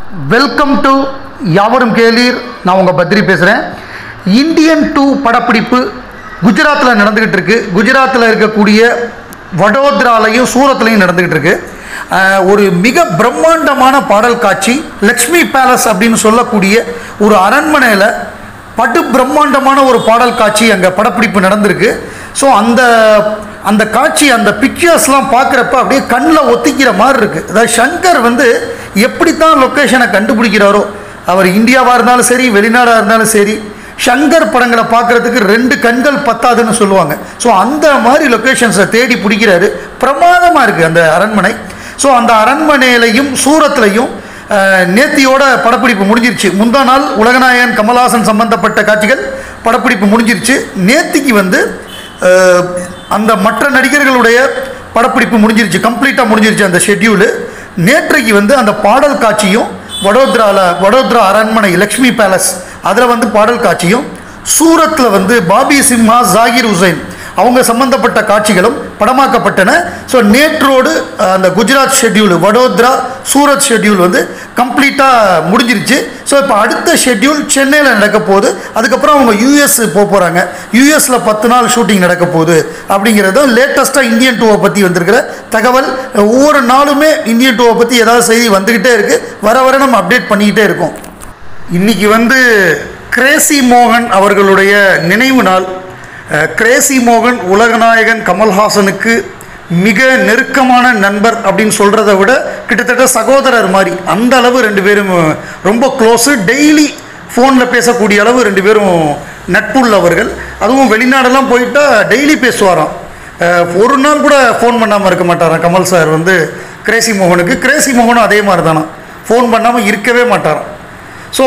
welcome to யாவரும் கேளீர் நான் உங்கள் பத்ரி பேசுகிறேன் இந்தியன் டூ படப்பிடிப்பு குஜராத்தில் நடந்துக்கிட்டு இருக்கு குஜராத்தில் இருக்கக்கூடிய வடோதராலையும் சூரத்லையும் நடந்துக்கிட்டு இருக்கு அஹ், ஒரு மிக பிரம்மாண்டமான பாடல் காட்சி லக்ஷ்மி பேலஸ் அப்படின்னு சொல்லக்கூடிய ஒரு அரண்மனையில் படு பிரம்மாண்டமான ஒரு பாடல் காட்சி அங்கே படப்பிடிப்பு நடந்திருக்கு ஸோ அந்த அந்த காட்சி அந்த பிக்சர்ஸ்லாம் பார்க்குறப்ப அப்படியே கண்ணில் ஒத்திக்கிற மாதிரி இருக்குது அதாவது சங்கர் வந்து எப்படி தான் லொக்கேஷனை கண்டுபிடிக்கிறாரோ அவர் இந்தியாவாக இருந்தாலும் சரி வெளிநாடாக இருந்தாலும் சரி சங்கர் படங்களை பார்க்குறதுக்கு ரெண்டு கண்கள் பத்தாதுன்னு சொல்லுவாங்க ஸோ அந்த மாதிரி லொக்கேஷன்ஸை தேடி பிடிக்கிறாரு பிரமாதமாக இருக்குது அந்த அரண்மனை ஸோ அந்த அரண்மனையிலையும் சூரத்லையும் அஹ், நேத்தியோட படப்பிடிப்பு முடிஞ்சிருச்சு முந்தா நாள் உலகநாயகன் கமல்ஹாசன் சம்பந்தப்பட்ட காட்சிகள் படப்பிடிப்பு முடிஞ்சிருச்சு நேத்திக்கு வந்து அஹ், அந்த மற்ற நடிகர்களுடைய படப்பிடிப்பு முடிஞ்சிருச்சு கம்ப்ளீட்டாக முடிஞ்சிருச்சு அந்த ஷெட்யூலு நேற்றைக்கு வந்து அந்த பாடல் காட்சியும் வடோதராவில் வடோதரா அரண்மனை லக்ஷ்மி பேலஸ் அதில் வந்து பாடல் காட்சியும் சூரத்தில் வந்து பாபி சிம்ஹா ஜாகிர் ஹுசைன் அவங்க சம்பந்தப்பட்ட காட்சிகளும் படமாக்கப்பட்டன ஸோ நேற்றோடு அஹ், அந்த குஜராத் ஷெட்யூல் வடோதரா சூரத் ஷெட்யூல் வந்து கம்ப்ளீட்டாக முடிஞ்சிருச்சு ஸோ இப்போ அடுத்த ஷெட்யூல் சென்னையில் நடக்க போகுது அதுக்கப்புறம் அவங்க யூஎஸ் போக போகிறாங்க யூஎஸில் பத்து நாள் ஷூட்டிங் நடக்க போகுது அப்படிங்கிறது லேட்டஸ்ட்டாக இந்தியன் டூவை பற்றி வந்திருக்கிற தகவல் ஒவ்வொரு நாளுமே இந்தியன் டூவை பற்றி ஏதாவது செய்தி வந்துக்கிட்டே இருக்குது வர வர நம்ம அப்டேட் பண்ணிக்கிட்டே இருக்கோம் இன்னைக்கு வந்து கிரேசி மோகன் அவர்களுடைய நினைவு நாள் அஹ், கிரேசி மோகன் உலகநாயகன் கமல்ஹாசனுக்கு மிக நெருக்கமான நண்பர் அப்படின்னு சொல்கிறத விட கிட்டத்தட்ட சகோதரர் மாதிரி அந்த அளவு ரெண்டு பேரும் ரொம்ப க்ளோஸு டெய்லி ஃபோனில் பேசக்கூடிய அளவு ரெண்டு பேரும் நட்புள்ளவர்கள் அதுவும் வெளிநாடெல்லாம் போயிட்டா டெய்லி பேசுவாராம் அஹ், ஒரு நாள் கூட ஃபோன் பண்ணாமல் இருக்க மாட்டாராம் கமல் சார் வந்து கிரேசி மோகனுக்கு கிரேசி மோகனும் அதே மாதிரி தானா ஃபோன் பண்ணாமல் இருக்கவே மாட்டாராம் ஸோ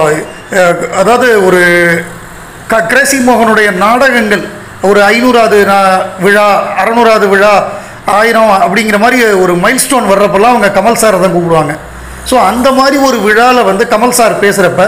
அதாவது ஒரு க கிரேசி மோகனுடைய நாடகங்கள் ஒரு ஐநூறாவது நா- விழா அறநூறாவது விழா ஆயிரம் அப்படிங்கிற மாதிரி ஒரு மைல்ஸ்டோன் வர்றப்பெல்லாம் அவங்க கமல் சாரை தான் கூப்பிடுவாங்க ஸோ அந்த மாதிரி ஒரு விழாவில் வந்து கமல் சார் பேசுகிறப்ப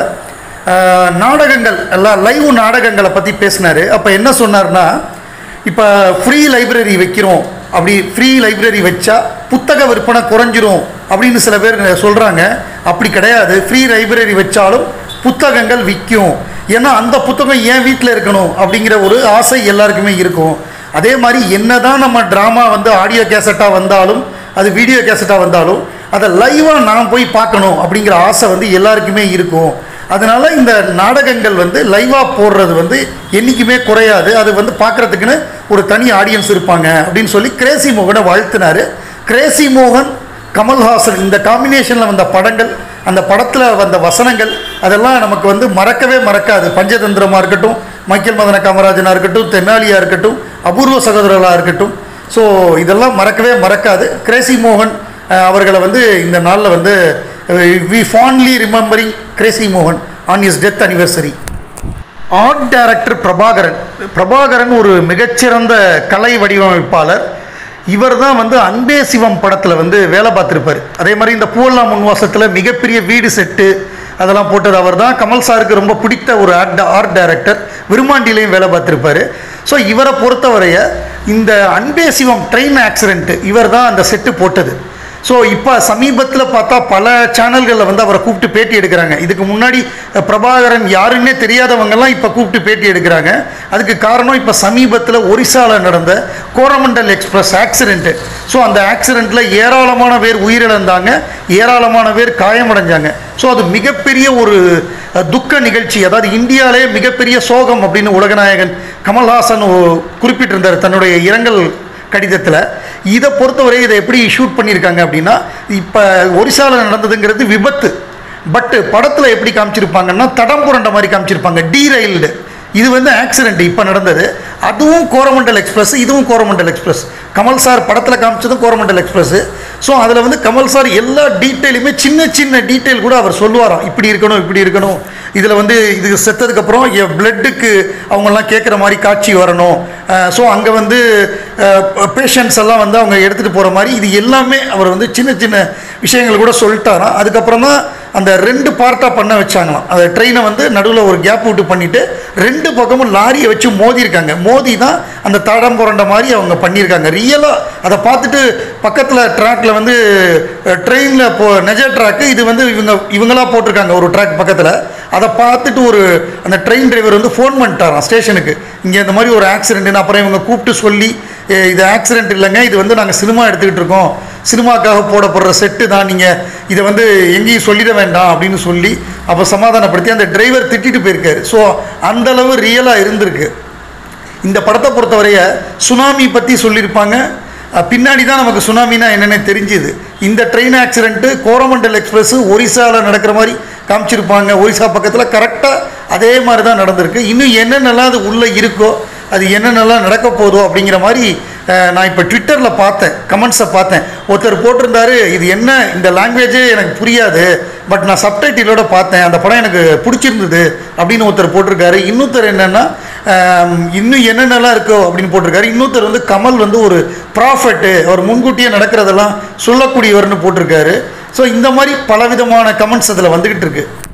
நாடகங்கள் எல்லாம் லைவ் நாடகங்களை பற்றி பேசினார் அப்போ என்ன சொன்னார்னா இப்போ ஃப்ரீ லைப்ரரி வைக்கிறோம் அப்படி ஃப்ரீ லைப்ரரி வச்சா புத்தக விற்பனை குறைஞ்சிரும் அப்படின்னு சில பேர் சொல்கிறாங்க அப்படி கிடையாது ஃப்ரீ லைப்ரரி வச்சாலும் புத்தகங்கள் விற்கும் ஏன்னா அந்த புத்தகம் ஏன் வீட்டில் இருக்கணும் அப்படிங்கிற ஒரு ஆசை எல்லாருக்குமே இருக்கும் அதே மாதிரி என்னதான் நம்ம ட்ராமா வந்து ஆடியோ கேசட்டாக வந்தாலும் அது வீடியோ கேசட்டாக வந்தாலும் அதை லைவாக நான் போய் பார்க்கணும் அப்படிங்கிற ஆசை வந்து எல்லாருக்குமே இருக்கும் அதனால இந்த நாடகங்கள் வந்து லைவாக போடுறது வந்து என்றைக்குமே குறையாது அது வந்து பார்க்குறதுக்குன்னு ஒரு தனி ஆடியன்ஸ் இருப்பாங்க அப்படின்னு சொல்லி கிரேசி மோகனை வாழ்த்தினார் கிரேசி மோகன் கமல்ஹாசன் இந்த காம்பினேஷனில் வந்த படங்கள் அந்த படத்தில் வந்த வசனங்கள் அதெல்லாம் நமக்கு வந்து மறக்கவே மறக்காது பஞ்சதந்திரமாக இருக்கட்டும் மைக்கேல் மதன காமராஜனாக இருக்கட்டும் தென்னாலியாக இருக்கட்டும் அபூர்வ சகோதரர்களாக இருக்கட்டும் ஸோ இதெல்லாம் மறக்கவே மறக்காது கிரேசி மோகன் அஹ், அவர்களை வந்து இந்த நாளில் வந்து வி ஃபான்லி ரிமெம்பரிங் கிரேசி மோகன் on his death anniversary art director Prabhakaran Prabhakaran ஒரு மிகச்சிறந்த கலை வடிவமைப்பாளர் இவர் தான் வந்து அன்பே சிவம் படத்தில் வந்து வேலை பார்த்துருப்பார் அதே மாதிரி இந்த பூவல்லா முன்வாசத்தில் மிகப்பெரிய வீடு செட்டு அதெல்லாம் போட்டது அவர் தான் கமல் சாருக்கு ரொம்ப பிடித்த ஒரு ஆர்ட் ஆர்ட் டைரக்டர் விருமாண்டிலையும் வேலை பார்த்துருப்பாரு ஸோ இவரை பொறுத்தவரைய இந்த அன்பே சிவம் ட்ரெயின் ஆக்சிடென்ட்டு இவர் தான் அந்த செட்டு போட்டது ஸோ இப்போ சமீபத்தில் பார்த்தா பல சேனல்களில் வந்து அவரை கூப்பிட்டு பேட்டி எடுக்கிறாங்க இதுக்கு முன்னாடி அஹ், பிரபாகரன் யாருன்னே தெரியாதவங்கெல்லாம் இப்போ கூப்பிட்டு பேட்டி எடுக்கிறாங்க அதுக்கு காரணம் இப்போ சமீபத்தில் ஒரிசாவில் நடந்த கோரமண்டல் எக்ஸ்பிரஸ் ஆக்சிடென்ட்டு ஸோ அந்த ஆக்சிடெண்ட்டில் ஏராளமான பேர் உயிரிழந்தாங்க ஏராளமான பேர் காயமடைஞ்சாங்க ஸோ அது மிகப்பெரிய ஒரு அஹ், துக்க நிகழ்ச்சி அதாவது இந்தியாவிலே மிகப்பெரிய சோகம் அப்படின்னு உலகநாயகன் கமல்ஹாசன் ஒ- குறிப்பிட்டிருந்தார் தன்னுடைய இரங்கல் கடிதத்தில் இதை பொறுத்தவரை இதை எப்படி ஷூட் பண்ணியிருக்காங்க அப்படின்னா இப்போ ஒரிசாவில் நடந்ததுங்கிறது விபத்து பட்டு படத்தில் எப்படி காமிச்சிருப்பாங்கன்னா தடம் புரண்ட மாதிரி காமிச்சிருப்பாங்க டீரைல்டு இது வந்து ஆக்சிடென்ட் இப்போ நடந்தது அதுவும் கோரமண்டல் எக்ஸ்பிரஸ் இதுவும் கோரமண்டல் எக்ஸ்பிரஸ் கமல் சார் படத்தில் காமிச்சதும் கோரமண்டல் எக்ஸ்பிரஸ் ஸோ அதில் வந்து கமல் சார் எல்லா டீட்டெயிலுமே சின்ன சின்ன டீட்டெயில் கூட அவர் சொல்லுவாராம் இப்படி இருக்கணும் இப்படி இருக்கணும் இதில் வந்து இது செத்ததுக்கப்புறம் என் பிளட்டுக்கு அவங்கெல்லாம் கேட்குற மாதிரி காட்சி வரணும் ஸோ அங்கே வந்து பேஷண்ட்ஸ் எல்லாம் வந்து அவங்க எடுத்துகிட்டு போகிற மாதிரி இது எல்லாமே அவர் வந்து சின்ன சின்ன விஷயங்கள் கூட சொல்லிட்டாராம் அதுக்கப்புறம் தான் அந்த ரெண்டு பார்ட்டாக பண்ண வச்சாங்களாம் அந்த ட்ரெயினை வந்து நடுவில் ஒரு கேப் விட்டு பண்ணிவிட்டு ரெண்டு பக்கமும் லாரியை வச்சு மோதியிருக்காங்க மோதி தான் அந்த தடம் புரண்ட மாதிரி அவங்க பண்ணியிருக்காங்க ரியலாக அதை பார்த்துட்டு பக்கத்தில் ட்ராக்ல வந்து ட்ரெயினில் போ நெஜ ட்ராக்கு இது வந்து இவங்க இவங்களா போட்டிருக்காங்க ஒரு ட்ராக் பக்கத்தில் அதை பார்த்துட்டு ஒரு அந்த ட்ரெயின் டிரைவர் வந்து ஃபோன் பண்ணிட்டாராம் ஸ்டேஷனுக்கு இங்கே இந்த மாதிரி ஒரு ஆக்சிடென்ட்னு அப்புறம் இவங்க கூப்பிட்டு சொல்லி "ஏ, இது ஆக்சிடென்ட் இல்லைங்க இது வந்து நாங்கள் சினிமா எடுத்துக்கிட்டு இருக்கோம் சினிமாக்காக போடப்படுற செட்டு தான் நீங்கள் இதை வந்து எங்கேயும் சொல்லிட வேண்டாம் அப்படின்னு சொல்லி அப்போ சமாதானப்படுத்தி அந்த டிரைவர் திட்டிட்டு போயிருக்காரு ஸோ அந்தளவு ரியலாக இருந்திருக்கு இந்த படத்தை பொறுத்தவரைய சுனாமி பற்றி சொல்லியிருப்பாங்க அஹ் பின்னாடி தான் நமக்கு சுனாமினா என்னென்ன தெரிஞ்சுது இந்த ட்ரெயின் ஆக்சிடென்ட்டு கோரமண்டல் எக்ஸ்பிரஸ் ஒரிசாவில் நடக்கிற மாதிரி காமிச்சிருப்பாங்க ஒரிசா பக்கத்தில் கரெக்டாக அதே மாதிரி தான் நடந்திருக்கு இன்னும் என்னென்னலாம் அது உள்ளே இருக்கோ அது என்னென்னலாம் நடக்க போதோ அப்படிங்கிற மாதிரி அஹ், நான் இப்போ ட்விட்டரில் பார்த்தேன் கமெண்ட்ஸை பார்த்தேன் ஒருத்தர் போட்டிருந்தாரு இது என்ன இந்த லாங்குவேஜே எனக்கு புரியாது பட் நான் சப்டைட்டிலோட பார்த்தேன் அந்த படம் எனக்கு பிடிச்சிருந்தது அப்படின்னு ஒருத்தர் போட்டிருக்காரு இன்னொருத்தர் என்னென்னா இன்னும் என்னென்னலாம் இருக்கோ அப்படின்னு போட்டிருக்காரு இன்னொருத்தர் வந்து கமல் வந்து ஒரு ப்ராஃபட்டு அவர் முன்கூட்டியே நடக்கிறதெல்லாம் சொல்லக்கூடியவர்னு போட்டிருக்காரு ஸோ இந்த மாதிரி பலவிதமான கமெண்ட்ஸ் அதில் வந்துக்கிட்டு இருக்கு